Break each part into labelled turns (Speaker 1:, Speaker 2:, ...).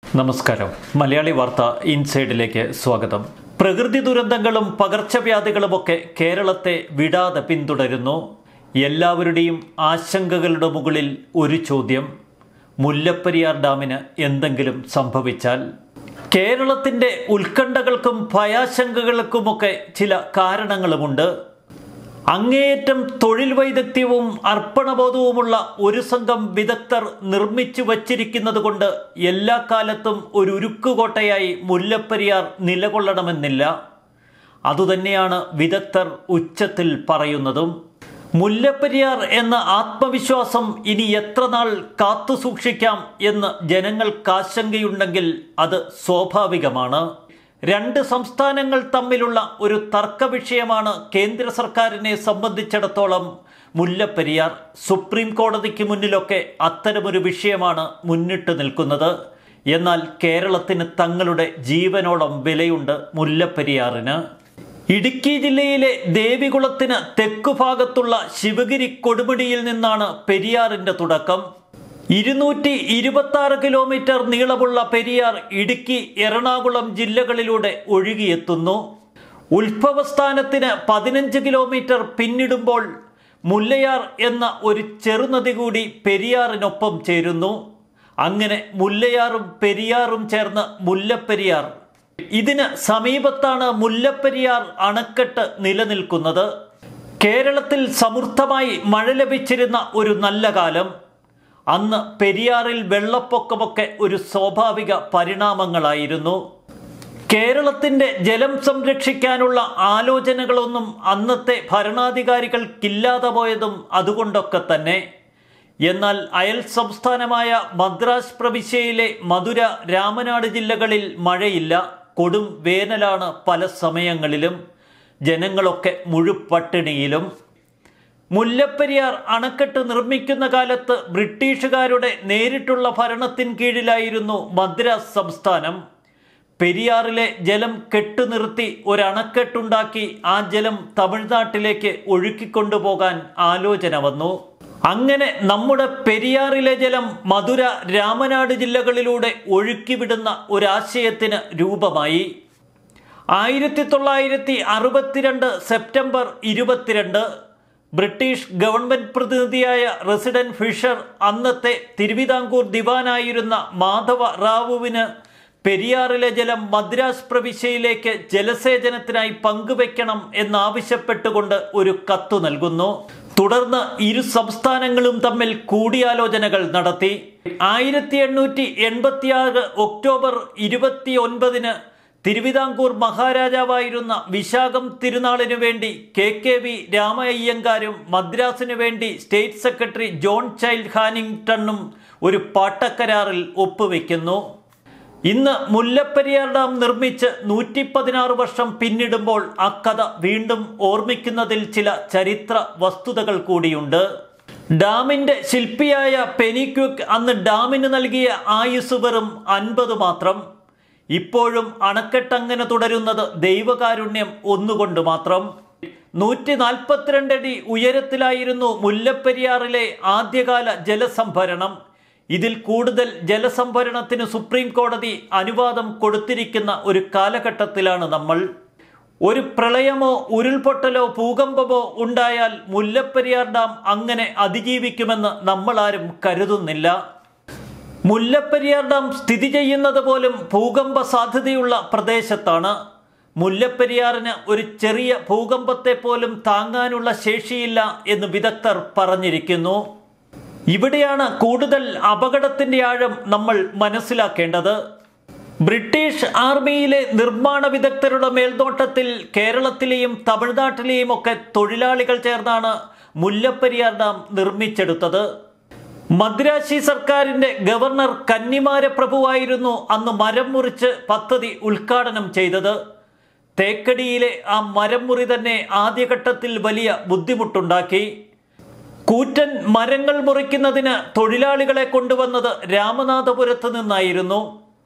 Speaker 1: നമസ്കാരം മലയാളി വാർത്ത ഇൻസൈഡിലേക്ക് സ്വാഗതം പ്രകൃതി ദുരന്തങ്ങളും പകർച്ചവ്യാധികളുമൊക്കെ കേരളത്തെ വിടാതെ പിന്തുടരുന്നു എല്ലാവരുടെയും ആശങ്കകളുടെ മുകളിൽ ഒരു ചോദ്യം മുല്ലപ്പെരിയാർ ഡാമിന് എന്തെങ്കിലും സംഭവിച്ചാൽ കേരളത്തിൻ്റെ ഉത്കണ്ഠകൾക്കും ഭയാശങ്കകൾക്കുമൊക്കെ ചില കാരണങ്ങളുമുണ്ട് അങ്ങേയറ്റം തൊഴിൽ വൈദഗ്ധ്യവും അർപ്പണബോധവുമുള്ള ഒരു സംഘം വിദഗ്ധർ നിർമ്മിച്ചു വച്ചിരിക്കുന്നത് കൊണ്ട് എല്ലാ കാലത്തും ഒരു ഉരുക്കുകോട്ടയായി മുല്ലപ്പെരിയാർ നിലകൊള്ളണമെന്നില്ല അതുതന്നെയാണ് വിദഗ്ധർ ഉച്ചത്തിൽ പറയുന്നതും മുല്ലപ്പെരിയാർ എന്ന ആത്മവിശ്വാസം ഇനി എത്ര നാൾ കാത്തു സൂക്ഷിക്കാം എന്ന് ജനങ്ങൾക്കാശങ്കയുണ്ടെങ്കിൽ അത് സ്വാഭാവികമാണ് രണ്ട് സംസ്ഥാനങ്ങൾ തമ്മിലുള്ള ഒരു തർക്ക വിഷയമാണ് കേന്ദ്ര സർക്കാരിനെ സംബന്ധിച്ചിടത്തോളം മുല്ലപ്പെരിയാർ സുപ്രീം കോടതിക്ക് മുന്നിലൊക്കെ അത്തരമൊരു വിഷയമാണ് മുന്നിട്ട് നിൽക്കുന്നത് എന്നാൽ കേരളത്തിന് തങ്ങളുടെ ജീവനോളം വിലയുണ്ട് മുല്ലപ്പെരിയാറിന് ഇടുക്കി ജില്ലയിലെ ദേവികുളത്തിന് തെക്കുഭാഗത്തുള്ള ശിവഗിരി കൊടുമുടിയിൽ നിന്നാണ് പെരിയാറിന്റെ തുടക്കം ഇരുന്നൂറ്റി ഇരുപത്തി ആറ് കിലോമീറ്റർ നീളമുള്ള പെരിയാർ ഇടുക്കി എറണാകുളം ജില്ലകളിലൂടെ ഒഴുകിയെത്തുന്നു ഉത്ഭവസ്ഥാനത്തിന് പതിനഞ്ച് കിലോമീറ്റർ പിന്നിടുമ്പോൾ മുല്ലയാർ എന്ന ഒരു ചെറുനദി കൂടി പെരിയാറിനൊപ്പം ചേരുന്നു അങ്ങനെ മുല്ലയാറും പെരിയാറും ചേർന്ന് മുല്ലപ്പെരിയാർ ഇതിന് സമീപത്താണ് മുല്ലപ്പെരിയാർ അണക്കെട്ട് നിലനിൽക്കുന്നത് കേരളത്തിൽ സമൃദ്ധമായി മഴ ലഭിച്ചിരുന്ന ഒരു നല്ല കാലം അന്ന് പെരിയാറിൽ വെള്ളപ്പൊക്കമൊക്കെ ഒരു സ്വാഭാവിക പരിണാമങ്ങളായിരുന്നു കേരളത്തിന്റെ ജലം സംരക്ഷിക്കാനുള്ള ആലോചനകളൊന്നും അന്നത്തെ ഭരണാധികാരികൾക്കില്ലാതെ പോയതും അതുകൊണ്ടൊക്കെ തന്നെ എന്നാൽ അയൽ സംസ്ഥാനമായ മദ്രാസ് പ്രവിശ്യയിലെ മധുര രാമനാട് ജില്ലകളിൽ മഴയില്ല കൊടും വേനലാണ് പല സമയങ്ങളിലും ജനങ്ങളൊക്കെ മുഴുപട്ടിണിയിലും മുല്ലപ്പെരിയാർ അണക്കെട്ട് നിർമ്മിക്കുന്ന കാലത്ത് ബ്രിട്ടീഷുകാരുടെ നേരിട്ടുള്ള ഭരണത്തിൻ കീഴിലായിരുന്നു മദ്രാസ് സംസ്ഥാനം പെരിയാറിലെ ജലം കെട്ടുനിർത്തി ഒരണക്കെട്ടുണ്ടാക്കി ആ ജലം തമിഴ്നാട്ടിലേക്ക് ഒഴുക്കിക്കൊണ്ടുപോകാൻ ആലോചന വന്നു അങ്ങനെ നമ്മുടെ പെരിയാറിലെ ജലം മധുര രാമനാട് ജില്ലകളിലൂടെ ഒഴുക്കിവിടുന്ന ഒരാശയത്തിന് രൂപമായി ആയിരത്തി തൊള്ളായിരത്തി അറുപത്തിരണ്ട് സെപ്റ്റംബർ ഇരുപത്തിരണ്ട് ബ്രിട്ടീഷ് ഗവൺമെന്റ് പ്രതിനിധിയായ റെസിഡന്റ് ഫിഷർ അന്നത്തെ തിരുവിതാംകൂർ ദിവാനായിരുന്ന മാധവ റാവുവിന് പെരിയാറിലെ ജലം മദ്രാസ് പ്രവിശ്യയിലേക്ക് ജലസേചനത്തിനായി പങ്കുവെക്കണം എന്നാവശ്യപ്പെട്ടുകൊണ്ട് ഒരു കത്ത് നൽകുന്നു തുടർന്ന് ഇരു സംസ്ഥാനങ്ങളും തമ്മിൽ കൂടിയാലോചനകൾ നടത്തി ആയിരത്തി എണ്ണൂറ്റി എൺപത്തിയാറ് ഒക്ടോബർ ഇരുപത്തി ഒൻപതിന് തിരുവിതാംകൂർ മഹാരാജാവായിരുന്ന വിശാഖം തിരുനാളിനു വേണ്ടി കെ കെ വി രാമയ്യങ്കാരും മദ്രാസിനു വേണ്ടി സ്റ്റേറ്റ് സെക്രട്ടറി ജോൺ ചൈൽഡ് ഹാനിങ്ടണും ഒരു പാട്ടക്കരാറിൽ ഒപ്പുവെക്കുന്നു ഇന്ന് മുല്ലപ്പെരിയാർ ഡാം നിർമ്മിച്ച് നൂറ്റി പതിനാറ് വർഷം പിന്നിടുമ്പോൾ ആ കഥ വീണ്ടും ഓർമ്മിക്കുന്നതിൽ ചില ചരിത്ര വസ്തുതകൾ കൂടിയുണ്ട് ഡാമിന്റെ ശില്പിയായ പെനിക്വിക് അന്ന് ഡാമിന് നൽകിയ ആയുസ് വെറും അൻപത് മാത്രം ഇപ്പോഴും അണക്കെട്ടങ്ങനെ തുടരുന്നത് ദൈവകാരുണ്യം ഒന്നുകൊണ്ട് മാത്രം നൂറ്റി നാൽപ്പത്തിരണ്ട് അടി ഉയരത്തിലായിരുന്നു മുല്ലപ്പെരിയാറിലെ ആദ്യകാല ജലസംഭരണം ഇതിൽ കൂടുതൽ ജലസംഭരണത്തിന് സുപ്രീം കോടതി അനുവാദം കൊടുത്തിരിക്കുന്ന ഒരു കാലഘട്ടത്തിലാണ് നമ്മൾ ഒരു പ്രളയമോ ഉരുൾപൊട്ടലോ ഭൂകമ്പമോ ഉണ്ടായാൽ മുല്ലപ്പെരിയാർ ഡാം അങ്ങനെ അതിജീവിക്കുമെന്ന് നമ്മളാരും കരുതുന്നില്ല മുല്ലപ്പെരിയാർ ഡാം സ്ഥിതി ചെയ്യുന്നത് പോലും ഭൂകമ്പ സാധ്യതയുള്ള പ്രദേശത്താണ് മുല്ലപ്പെരിയാറിന് ഒരു ചെറിയ ഭൂകമ്പത്തെ പോലും താങ്ങാനുള്ള ശേഷിയില്ല എന്ന് വിദഗ്ധർ പറഞ്ഞിരിക്കുന്നു ഇവിടെയാണ് കൂടുതൽ അപകടത്തിന്റെ ആഴം നമ്മൾ മനസ്സിലാക്കേണ്ടത് ബ്രിട്ടീഷ് ആർമിയിലെ നിർമ്മാണ വിദഗ്ധരുടെ മേൽനോട്ടത്തിൽ കേരളത്തിലെയും തമിഴ്നാട്ടിലെയും ഒക്കെ തൊഴിലാളികൾ ചേർന്നാണ് മുല്ലപ്പെരിയാർ ഡാം നിർമ്മിച്ചെടുത്തത് മദ്രാശി സർക്കാരിന്റെ ഗവർണർ കന്നിമാര പ്രഭുവായിരുന്നു അന്ന് മരം മുറിച്ച് പദ്ധതി ഉദ്ഘാടനം ചെയ്തത് തേക്കടിയിലെ ആ മരം മുറി തന്നെ ആദ്യഘട്ടത്തിൽ വലിയ ബുദ്ധിമുട്ടുണ്ടാക്കി കൂറ്റൻ മരങ്ങൾ മുറിക്കുന്നതിന് തൊഴിലാളികളെ കൊണ്ടുവന്നത് രാമനാഥപുരത്ത് നിന്നായിരുന്നു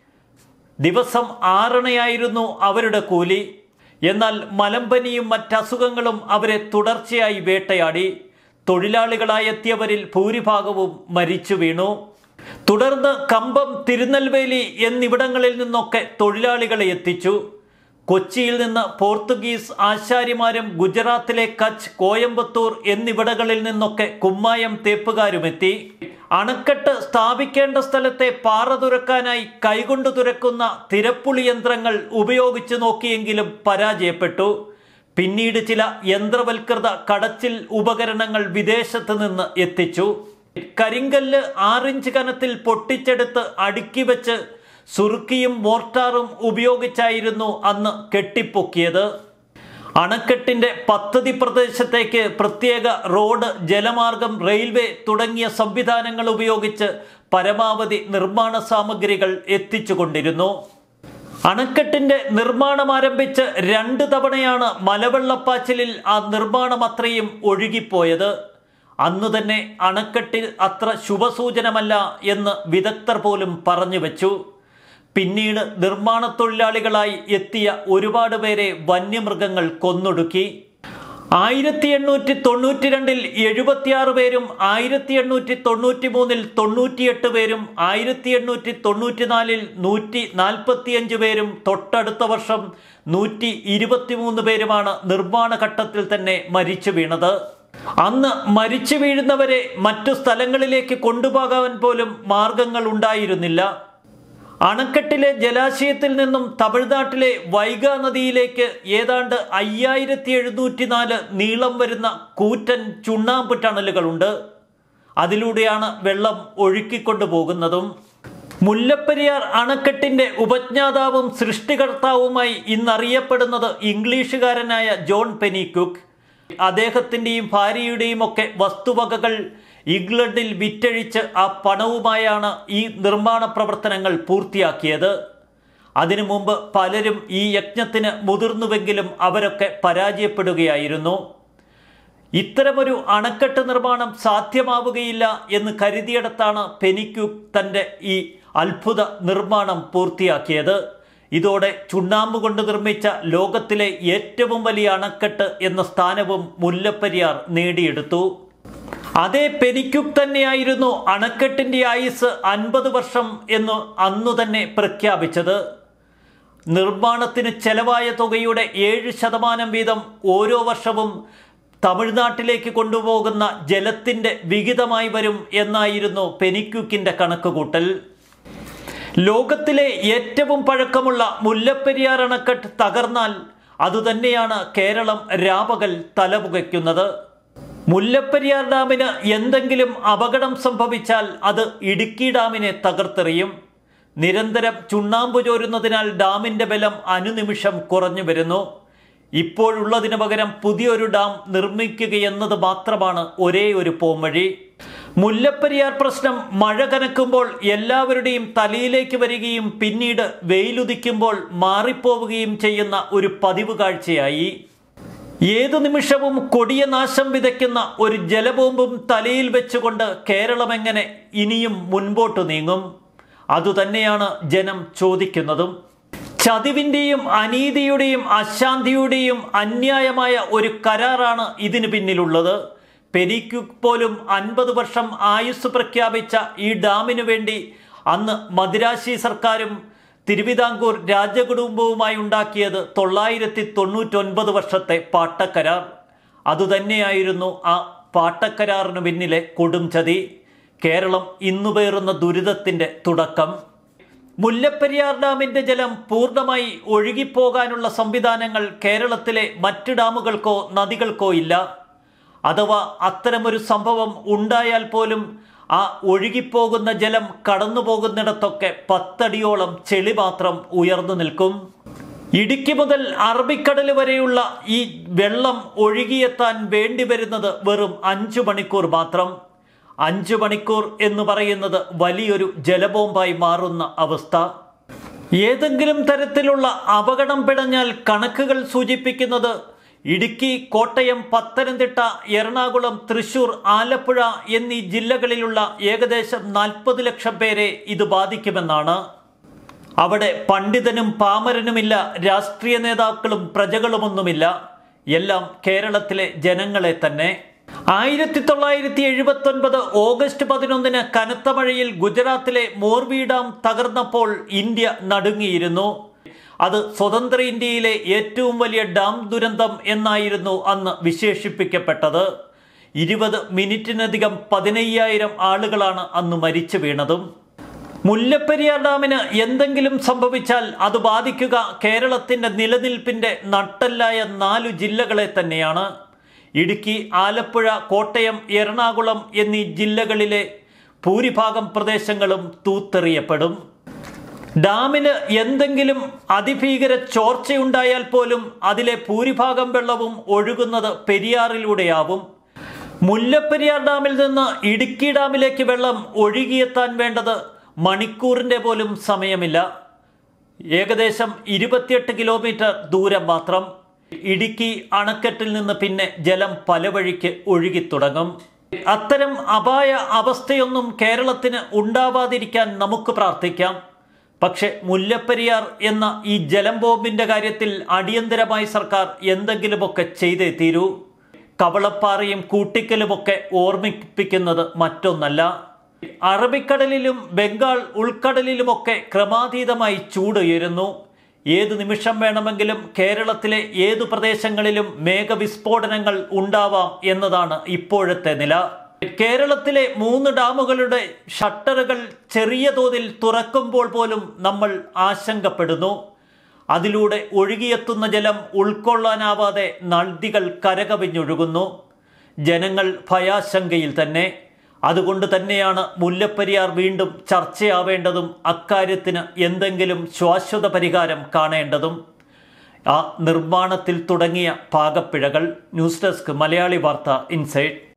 Speaker 1: ദിവസം ആറണയായിരുന്നു അവരുടെ കൂലി എന്നാൽ മലമ്പനിയും മറ്റസുഖങ്ങളും അവരെ തുടർച്ചയായി വേട്ടയാടി തൊഴിലാളികളായെത്തിയവരിൽ ഭൂരിഭാഗവും മരിച്ചു വീണു തുടർന്ന് കമ്പം തിരുനെൽവേലി എന്നിവിടങ്ങളിൽ നിന്നൊക്കെ തൊഴിലാളികളെ എത്തിച്ചു കൊച്ചിയിൽ നിന്ന് പോർത്തുഗീസ് ആശാരിമാരും ഗുജറാത്തിലെ കച്ച് കോയമ്പത്തൂർ എന്നിവിടങ്ങളിൽ നിന്നൊക്കെ കുമ്മായം തേപ്പുകാരുമെത്തി അണക്കെട്ട് സ്ഥാപിക്കേണ്ട സ്ഥലത്തെ പാറ തുരക്കാനായി കൈകൊണ്ട് തുരക്കുന്ന തിരപ്പുളി യന്ത്രങ്ങൾ ഉപയോഗിച്ചു നോക്കിയെങ്കിലും പരാജയപ്പെട്ടു പിന്നീട് ചില യന്ത്രവൽകൃത കടച്ചിൽ ഉപകരണങ്ങൾ വിദേശത്ത് നിന്ന് എത്തിച്ചു കരിങ്കല്ല് ആറിഞ്ച് കനത്തിൽ പൊട്ടിച്ചെടുത്ത് അടുക്കി വെച്ച് സുറുക്കിയും മോർട്ടാറും ഉപയോഗിച്ചായിരുന്നു അന്ന് കെട്ടിപ്പൊക്കിയത് അണക്കെട്ടിന്റെ പദ്ധതി പ്രദേശത്തേക്ക് പ്രത്യേക റോഡ് ജലമാർഗം റെയിൽവേ തുടങ്ങിയ സംവിധാനങ്ങൾ ഉപയോഗിച്ച് പരമാവധി നിർമ്മാണ സാമഗ്രികൾ എത്തിച്ചുകൊണ്ടിരുന്നു അണക്കെട്ടിന്റെ നിർമ്മാണം ആരംഭിച്ച് രണ്ട് തവണയാണ് മലവെള്ളപ്പാച്ചിലിൽ ആ നിർമ്മാണം അത്രയും ഒഴുകിപ്പോയത് അന്ന് തന്നെ അണക്കെട്ടിൽ അത്ര ശുഭസൂചനമല്ല എന്ന് വിദഗ്ധർ പോലും പറഞ്ഞു വെച്ചു പിന്നീട് നിർമ്മാണ തൊഴിലാളികളായി എത്തിയ ഒരുപാട് പേരെ വന്യമൃഗങ്ങൾ കൊന്നൊടുക്കി ആയിരത്തി എണ്ണൂറ്റി തൊണ്ണൂറ്റി രണ്ടിൽ എഴുപത്തിയാറ് പേരും ആയിരത്തി എണ്ണൂറ്റി തൊണ്ണൂറ്റി മൂന്നിൽ തൊണ്ണൂറ്റിയെട്ട് പേരും ആയിരത്തി എണ്ണൂറ്റി തൊണ്ണൂറ്റിനാലിൽ നൂറ്റി നാൽപ്പത്തിയഞ്ച് പേരും തൊട്ടടുത്ത വർഷം നൂറ്റി ഇരുപത്തിമൂന്ന് പേരുമാണ് നിർമ്മാണ ഘട്ടത്തിൽ തന്നെ മരിച്ചു വീണത് അന്ന് മരിച്ചു വീഴുന്നവരെ മറ്റു സ്ഥലങ്ങളിലേക്ക് കൊണ്ടുപോകാൻ പോലും മാർഗങ്ങൾ ഉണ്ടായിരുന്നില്ല അണക്കെട്ടിലെ ജലാശയത്തിൽ നിന്നും തമിഴ്നാട്ടിലെ വൈഗ നദിയിലേക്ക് ഏതാണ്ട് അയ്യായിരത്തി എഴുന്നൂറ്റി നാല് നീളം വരുന്ന കൂറ്റൻ ചുണ്ണാമ്പ് ടണലുകളുണ്ട് അതിലൂടെയാണ് വെള്ളം ഒഴുക്കിക്കൊണ്ടു പോകുന്നതും മുല്ലപ്പെരിയാർ അണക്കെട്ടിന്റെ ഉപജ്ഞാതാവും സൃഷ്ടികർത്താവുമായി ഇന്നറിയപ്പെടുന്നത് ഇംഗ്ലീഷുകാരനായ ജോൺ പെനികുക്ക് അദ്ദേഹത്തിൻ്റെയും ഭാര്യയുടെയും ഒക്കെ വസ്തുവകകൾ ഇംഗ്ലണ്ടിൽ വിറ്റഴിച്ച് ആ പണവുമായാണ് ഈ നിർമ്മാണ പ്രവർത്തനങ്ങൾ പൂർത്തിയാക്കിയത് അതിനു മുമ്പ് പലരും ഈ യജ്ഞത്തിന് മുതിർന്നുവെങ്കിലും അവരൊക്കെ പരാജയപ്പെടുകയായിരുന്നു ഇത്തരമൊരു അണക്കെട്ട് നിർമ്മാണം സാധ്യമാവുകയില്ല എന്ന് കരുതിയിടത്താണ് പെനിക്യൂക്ക് തൻ്റെ ഈ അത്ഭുത നിർമ്മാണം പൂർത്തിയാക്കിയത് ഇതോടെ ചുണ്ണാമ്പ് കൊണ്ട് നിർമ്മിച്ച ലോകത്തിലെ ഏറ്റവും വലിയ അണക്കെട്ട് എന്ന സ്ഥാനവും മുല്ലപ്പെരിയാർ നേടിയെടുത്തു അതേ പെനിക്യുക്ക് തന്നെയായിരുന്നു അണക്കെട്ടിന്റെ ആയുസ് അൻപത് വർഷം എന്ന് അന്നു തന്നെ പ്രഖ്യാപിച്ചത് നിർമ്മാണത്തിന് ചെലവായ തുകയുടെ ഏഴ് ശതമാനം വീതം ഓരോ വർഷവും തമിഴ്നാട്ടിലേക്ക് കൊണ്ടുപോകുന്ന ജലത്തിന്റെ വിഹിതമായി വരും എന്നായിരുന്നു പെനിക്യുക്കിന്റെ കണക്കുകൂട്ടൽ ലോകത്തിലെ ഏറ്റവും പഴക്കമുള്ള മുല്ലപ്പെരിയാർ അണക്കെട്ട് തകർന്നാൽ അതുതന്നെയാണ് കേരളം രാപകൽ തലപുകയ്ക്കുന്നത് മുല്ലപ്പെരിയാർ ഡാമിന് എന്തെങ്കിലും അപകടം സംഭവിച്ചാൽ അത് ഇടുക്കി ഡാമിനെ തകർത്തെറിയും നിരന്തരം ചുണ്ണാമ്പ് ചോരുന്നതിനാൽ ഡാമിന്റെ ബലം അനുനിമിഷം കുറഞ്ഞു വരുന്നു ഇപ്പോഴുള്ളതിന് പകരം പുതിയൊരു ഡാം നിർമ്മിക്കുകയെന്നത് മാത്രമാണ് ഒരേ ഒരു പോംവഴി മുല്ലപ്പെരിയാർ പ്രശ്നം മഴ കനക്കുമ്പോൾ എല്ലാവരുടെയും തലയിലേക്ക് വരികയും പിന്നീട് വെയിലുദിക്കുമ്പോൾ മാറിപ്പോവുകയും ചെയ്യുന്ന ഒരു പതിവ് കാഴ്ചയായി ഏതു നിമിഷവും കൊടിയ നാശം വിതയ്ക്കുന്ന ഒരു ജലബോംബും തലയിൽ വെച്ചുകൊണ്ട് കേരളം എങ്ങനെ ഇനിയും മുൻപോട്ട് നീങ്ങും അതുതന്നെയാണ് ജനം ചോദിക്കുന്നതും ചതിവിൻ്റെയും അനീതിയുടെയും അശാന്തിയുടെയും അന്യായമായ ഒരു കരാറാണ് ഇതിന് പിന്നിലുള്ളത് പെരിക്യുക്ക് പോലും അൻപത് വർഷം ആയുസ് പ്രഖ്യാപിച്ച ഈ ഡാമിനു വേണ്ടി അന്ന് മദിരാശി സർക്കാരും തിരുവിതാംകൂർ രാജകുടുംബവുമായി ഉണ്ടാക്കിയത് തൊള്ളായിരത്തി തൊണ്ണൂറ്റൊൻപത് വർഷത്തെ പാട്ടക്കരാർ അതുതന്നെയായിരുന്നു ആ പാട്ടക്കരാറിന് പിന്നിലെ കൊടും ചതി കേരളം ഇന്നു പേറുന്ന ദുരിതത്തിന്റെ തുടക്കം മുല്ലപ്പെരിയാർ ഡാമിന്റെ ജലം പൂർണ്ണമായി ഒഴുകിപ്പോകാനുള്ള സംവിധാനങ്ങൾ കേരളത്തിലെ മറ്റ് ഡാമുകൾക്കോ നദികൾക്കോ ഇല്ല അഥവാ അത്തരമൊരു സംഭവം ഉണ്ടായാൽ പോലും ആ ഒഴുകിപ്പോകുന്ന ജലം കടന്നു പോകുന്നിടത്തൊക്കെ പത്തടിയോളം ചെളി മാത്രം ഉയർന്നു നിൽക്കും ഇടുക്കി മുതൽ അറബിക്കടൽ വരെയുള്ള ഈ വെള്ളം ഒഴുകിയെത്താൻ വേണ്ടി വരുന്നത് വെറും അഞ്ചു മണിക്കൂർ മാത്രം അഞ്ചു മണിക്കൂർ എന്ന് പറയുന്നത് വലിയൊരു ജലബോംബായി മാറുന്ന അവസ്ഥ ഏതെങ്കിലും തരത്തിലുള്ള അപകടം പിടഞ്ഞാൽ കണക്കുകൾ സൂചിപ്പിക്കുന്നത് ഇടുക്കി കോട്ടയം പത്തനംതിട്ട എറണാകുളം തൃശൂർ ആലപ്പുഴ എന്നീ ജില്ലകളിലുള്ള ഏകദേശം നാൽപ്പത് ലക്ഷം പേരെ ഇത് ബാധിക്കുമെന്നാണ് അവിടെ പണ്ഡിതനും പാമരനുമില്ല രാഷ്ട്രീയ നേതാക്കളും പ്രജകളുമൊന്നുമില്ല എല്ലാം കേരളത്തിലെ ജനങ്ങളെ തന്നെ ആയിരത്തി തൊള്ളായിരത്തി എഴുപത്തി ഒൻപത് ഓഗസ്റ്റ് പതിനൊന്നിന് കനത്ത മഴയിൽ ഗുജറാത്തിലെ മോർബി ഡാം തകർന്നപ്പോൾ ഇന്ത്യ നടുങ്ങിയിരുന്നു അത് സ്വതന്ത്ര ഇന്ത്യയിലെ ഏറ്റവും വലിയ ഡാം ദുരന്തം എന്നായിരുന്നു അന്ന് വിശേഷിപ്പിക്കപ്പെട്ടത് ഇരുപത് മിനിറ്റിനധികം പതിനയ്യായിരം ആളുകളാണ് അന്ന് മരിച്ചു വീണതും മുല്ലപ്പെരിയാർ ഡാമിന് എന്തെങ്കിലും സംഭവിച്ചാൽ അത് ബാധിക്കുക കേരളത്തിന്റെ നിലനിൽപ്പിന്റെ നട്ടല്ലായ നാലു ജില്ലകളെ തന്നെയാണ് ഇടുക്കി ആലപ്പുഴ കോട്ടയം എറണാകുളം എന്നീ ജില്ലകളിലെ ഭൂരിഭാഗം പ്രദേശങ്ങളും തൂത്തെറിയപ്പെടും ഡാമിന് എന്തെങ്കിലും അതിഭീകര ചോർച്ചയുണ്ടായാൽ പോലും അതിലെ ഭൂരിഭാഗം വെള്ളവും ഒഴുകുന്നത് പെരിയാറിലൂടെയാവും മുല്ലപ്പെരിയാർ ഡാമിൽ നിന്ന് ഇടുക്കി ഡാമിലേക്ക് വെള്ളം ഒഴുകിയെത്താൻ വേണ്ടത് മണിക്കൂറിൻ്റെ പോലും സമയമില്ല ഏകദേശം ഇരുപത്തിയെട്ട് കിലോമീറ്റർ ദൂരം മാത്രം ഇടുക്കി അണക്കെട്ടിൽ നിന്ന് പിന്നെ ജലം പല വഴിക്ക് ഒഴുകിത്തുടങ്ങും അത്തരം അപായ അവസ്ഥയൊന്നും കേരളത്തിന് ഉണ്ടാവാതിരിക്കാൻ നമുക്ക് പ്രാർത്ഥിക്കാം പക്ഷെ മുല്ലപ്പെരിയാർ എന്ന ഈ ജലം ബോംബിന്റെ കാര്യത്തിൽ അടിയന്തരമായി സർക്കാർ എന്തെങ്കിലുമൊക്കെ ചെയ്തേ തീരൂ കവളപ്പാറയും കൂട്ടിക്കലുമൊക്കെ ഓർമ്മിപ്പിക്കുന്നത് മറ്റൊന്നല്ല അറബിക്കടലിലും ബംഗാൾ ഉൾക്കടലിലുമൊക്കെ ക്രമാതീതമായി ചൂടുയരുന്നു ഏതു നിമിഷം വേണമെങ്കിലും കേരളത്തിലെ ഏതു പ്രദേശങ്ങളിലും മേഘവിസ്ഫോടനങ്ങൾ ഉണ്ടാവാം എന്നതാണ് ഇപ്പോഴത്തെ നില കേരളത്തിലെ മൂന്ന് ഡാമുകളുടെ ഷട്ടറുകൾ ചെറിയ തോതിൽ തുറക്കുമ്പോൾ പോലും നമ്മൾ ആശങ്കപ്പെടുന്നു അതിലൂടെ ഒഴുകിയെത്തുന്ന ജലം ഉൾക്കൊള്ളാനാവാതെ നദികൾ കരകവിഞ്ഞൊഴുകുന്നു ജനങ്ങൾ ഭയാശങ്കയിൽ തന്നെ അതുകൊണ്ട് തന്നെയാണ് മുല്ലപ്പെരിയാർ വീണ്ടും ചർച്ചയാവേണ്ടതും അക്കാര്യത്തിന് എന്തെങ്കിലും ശാശ്വത പരിഹാരം കാണേണ്ടതും ആ നിർമ്മാണത്തിൽ തുടങ്ങിയ പാകപ്പിഴകൾ ന്യൂസ് ഡെസ്ക് മലയാളി വാർത്ത ഇൻസൈറ്റ്